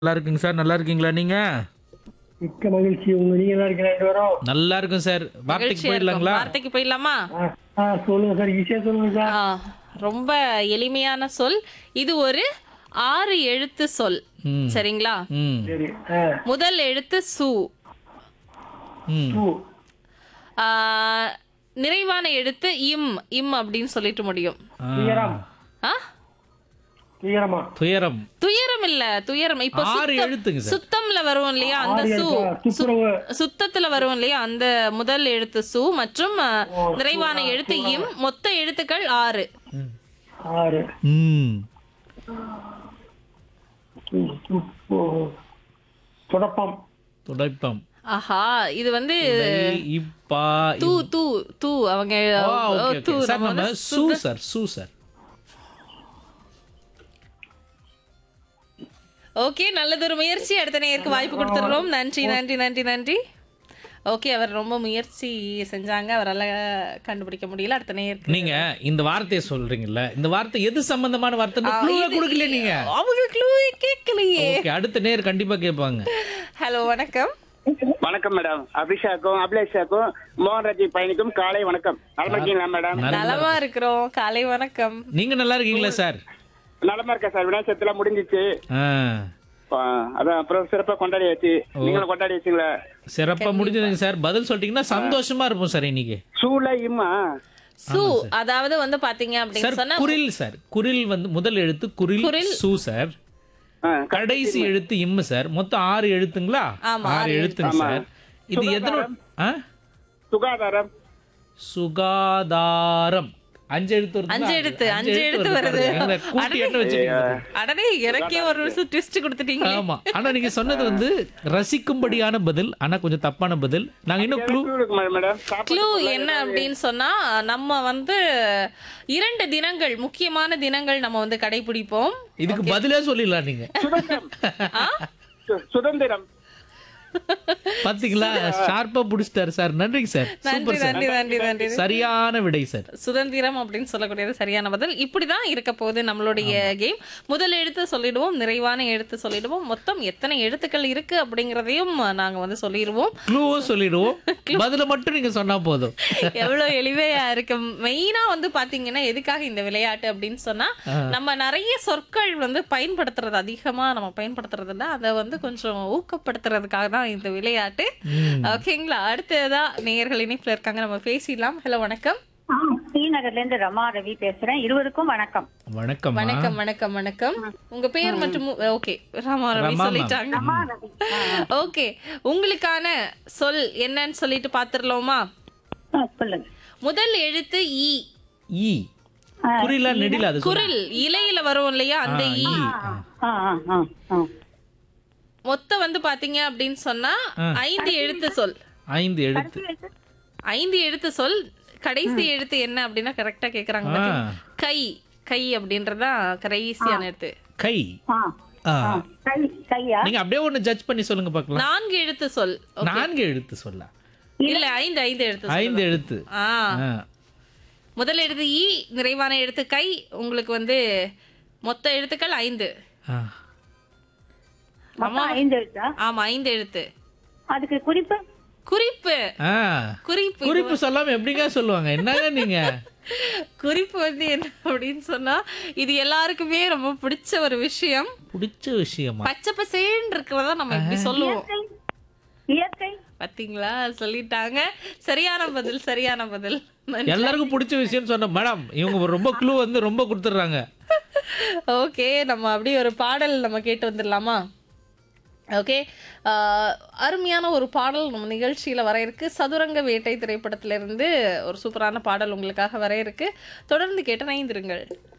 நல்லா இருக்குங்க சார் நல்லா இருக்கீங்களா நீங்க மிக்க மகிழ்ச்சி உங்க நீங்க நல்லா இருக்கிற ரெண்டு பேரும் நல்லா இருக்கும் சார் வார்த்தைக்கு மகிழ்ச்சியா இருக்கும். போயிடலாங்களா வார்த்தைக்கு போயிடலாமா ஆ, ஆ, சொல்லுங்க சார் ஈஸியா சொல்லுங்க சார் ஆ, ரொம்ப எளிமையான சொல் இது ஒரு ஆறு எழுத்து சொல் ம். சரிங்களா ம் சரி ஆ, முதல் எழுத்து சு ம் பூ ஆ, நிறைவான எழுத்து இம் இம் அப்படின்னு சொல்லிட்டு முடியும் துயரம் ஆ? துயரமா துயரம் துயரம் இல்ல துயரம் இப்போ ஆறு சுத்தம் எழுத்துங்க சார் சுத்தம்ல வரும் இல்லையா அந்த ஆறு சு எழுத்தா? துப்புரவு சுத்தத்துல வரும் இல்லையா அந்த முதல் எழுத்து சு மற்றும் ஆ, நிறைவான எழுத்து இம் மொத்த எழுத்துக்கள் ஆறு ஆறு ம் து- துப்பு துடப்பம் துடைப்பம் ஆஹா இது வந்து இதை, இப்பா தூ தூ தூ அவங்க ஓ, ஓ, ஓகே, தூ ஓகே. சார் நம்ம நம்ம வந்து சூ சார் சூ சார் ஓகே நல்லதொரு முயற்சி அடுத்த நேருக்கு வாய்ப்பு கொடுத்துடுறோம் நன்றி நன்றி நன்றி நன்றி ஓகே அவர் ரொம்ப முயற்சி செஞ்சாங்க அவரால் கண்டுபிடிக்க முடியல அடுத்த நேருக்கு நீங்க இந்த வார்த்தையை சொல்றீங்கல்ல இந்த வார்த்தை எது சம்பந்தமான வார்த்தை க்ளூவே கொடுக்கல நீங்க அவங்க க்ளூ கேட்கலையே ஓகே அடுத்த நேர் கண்டிப்பா கேட்பாங்க ஹலோ வணக்கம் வணக்கம் மேடம் அபிஷாக்கும் அபிலேஷாக்கும் மோகன்ராஜி பையனுக்கும் காலை வணக்கம் நலமா இருக்கீங்களா மேடம் நலமா இருக்கிறோம் காலை வணக்கம் நீங்க நல்லா இருக்கீங்களா சார் நலமா இருக்கேன் சார் விநாயகத்துல முடிஞ்சிச்சு ஆ ஆ, அதான் அப்புறம் சிறப்பா கொண்டாடியாச்சு நீங்களும் கொண்டாடி வச்சுங்களா சிறப்பா முடிஞ்சதுங்க சார் பதில் சொல்லிட்டீங்கன்னா சந்தோஷமா இருப்போம் சார் இன்னைக்கு சூளை இம்மா சு அதாவது வந்து பாத்தீங்க அப்படின்னு சார் சொன்னா குரில் சார் குரில் வந்து முதல் எழுத்து குரில் குரில். சூ சார் ஆ, கடைசி எழுத்து இம்மு சார் மொத்தம் ஆறு எழுத்துங்களா ஆமா, ஆறு ஆறு எழுத்துங்க சார் இது எதனோட ஆ? சுகாதாரம் சுகாதாரம் அஞ்சு எழுத்து வருதுங்களா? அஞ்சு எழுத்து, அஞ்சு எழுத்து வருது. எங்களை கூட்டி என்ன வச்சுக்கீங்க அடனே எனக்கே ஒரு நிமிஷம் ட்விஸ்ட் கொடுத்துட்டீங்க ஆமா ஆனா நீங்க சொன்னது வந்து ரசிக்கும்படியான பதில் ஆனா கொஞ்சம் தப்பான பதில் நாங்க இன்னும் க்ளூ க்ளூ இருக்கு மே- மேடம் சாப்பாடு க்ளூ என்ன அப்படின்னு சொன்னா நம்ம வந்து இரண்டு தினங்கள் முக்கியமான தினங்கள் நம்ம வந்து கடைபிடிப்போம் இதுக்கு பதிலே சொல்லிடலாம் நீங்க சுதந்திரம் சு- சுதந்திரம் பாத்தீங்களா ஷார்ப்பா புடிச்சிட்டாரு சார் நன்றிங்க சார் நன்றி சூப்பர் சார் நன்றி நன்றி நன்றி சரியான விடை சார் சுதந்திரம் அப்படின்னு சொல்லக்கூடியது சரியான பதில் இப்படிதான் இருக்க போகுது நம்மளுடைய கேம் முதல் எழுத்து சொல்லிடுவோம் நிறைவான எழுத்து சொல்லிடுவோம் மொத்தம் எத்தனை எழுத்துக்கள் இருக்கு அப்படிங்கறதையும் நாங்க வந்து சொல்லிடுவோம் க்ளூவும் சொல்லிடுவோம் பதில மட்டும் நீங்க சொன்னா போதும் எவ்வளவு எளிமையா இருக்கு மெயினா வந்து பாத்தீங்கன்னா எதுக்காக இந்த விளையாட்டு அப்படின்னு சொன்னா நம்ம நிறைய சொற்கள் வந்து பயன்படுத்துறது அதிகமா நம்ம பயன்படுத்துறது இல்ல அதை வந்து கொஞ்சம் ஊக்கப்படுத்துறதுக்காக தான் இந்த விளையாட்டு ஓகேங்களா அடுத்ததா நேயர்கள் இணைப்புல இருக்காங்க நம்ம பேசிடலாம் ஹலோ வணக்கம் ஆ, ஸ்ரீநகர்ல இருந்து ரமா ரவி பேசுறேன் இருவருக்கும் வணக்கம் வணக்கம் வணக்கம் வணக்கம் வணக்கம் உங்க பேர் மற்றும் ஓகே ராமா ரவி ரமா ma'am. சொல்லிட்டாங்க ஓகே உங்களுக்கான சொல் என்னன்னு சொல்லிட்டு பாத்துடலாமா ஆ, சொல்லுங்க முதல் எழுத்து இ ஈ குறிலா நெடில அது சொல்லுங்க. குரில் இலையில வரும் இல்லையா அந்த ஈ ஆ, ஆ, ஆ, ஆ. மொத்தம் வந்து பாத்தீங்க அப்படின்னு சொன்னா ஐந்து எழுத்து சொல் ஐந்து எழுத்து ஐந்து எழுத்து சொல் கடைசி எழுத்து என்ன அப்படின்னா கரெக்டா கேக்குறாங்க ஆ. பாத்தீங்களா? கை கை அப்படின்றதுதான் கடைசியான எழுத்து கை ஆ, ஆ. ஆ. கை கையா நீங்க அப்படியே ஒண்ணு ஜட்ஜ் பண்ணி சொல்லுங்க பார்க்கலாம் நான்கு எழுத்து சொல் நான்கு எழுத்து சொல்ல இல்ல ஐந்து ஐந்து எழுத்து சொல். ஐந்து எழுத்து ஆ ஆ. முதல் எழுத்து ஈ நிறைவான எழுத்து கை உங்களுக்கு வந்து மொத்த எழுத்துக்கள் ஐந்து ஆ. மொத்தம் ஐந்து எழுத்தா ஆமா ஐந்து எழுத்து அதுக்கு குறிப்பு குறிப்பு ஆ. குறிப்பு குறிப்பு சொல்லாம எப்படிங்க சொல்லுவாங்க என்னங்க நீங்க குறிப்பு வந்து என்ன அப்படின்னு சொன்னா இது எல்லாருக்குமே ரொம்ப பிடிச்ச ஒரு விஷயம் பிடிச்ச விஷயமா பச்சை பசேன்னு இருக்கிறதா நம்ம எப்படி சொல்லுவோம் இயற்கை பாத்தீங்களா சொல்லிட்டாங்க சரியான பதில் சரியான பதில் எல்லாருக்கும் பிடிச்ச விஷயம் சொன்ன மேடம் இவங்க ரொம்ப க்ளூ வந்து ரொம்ப கொடுத்துட்றாங்க ஓகே நம்ம அப்படியே ஒரு பாடல் நம்ம கேட்டு வந்துடலாமா ஓகே அருமையான ஒரு பாடல் நம்ம நிகழ்ச்சியில் வர இருக்கு சதுரங்க வேட்டை திரைப்படத்திலிருந்து ஒரு சூப்பரான பாடல் உங்களுக்காக வர இருக்கு தொடர்ந்து கேட்டு நைந்திருங்கள்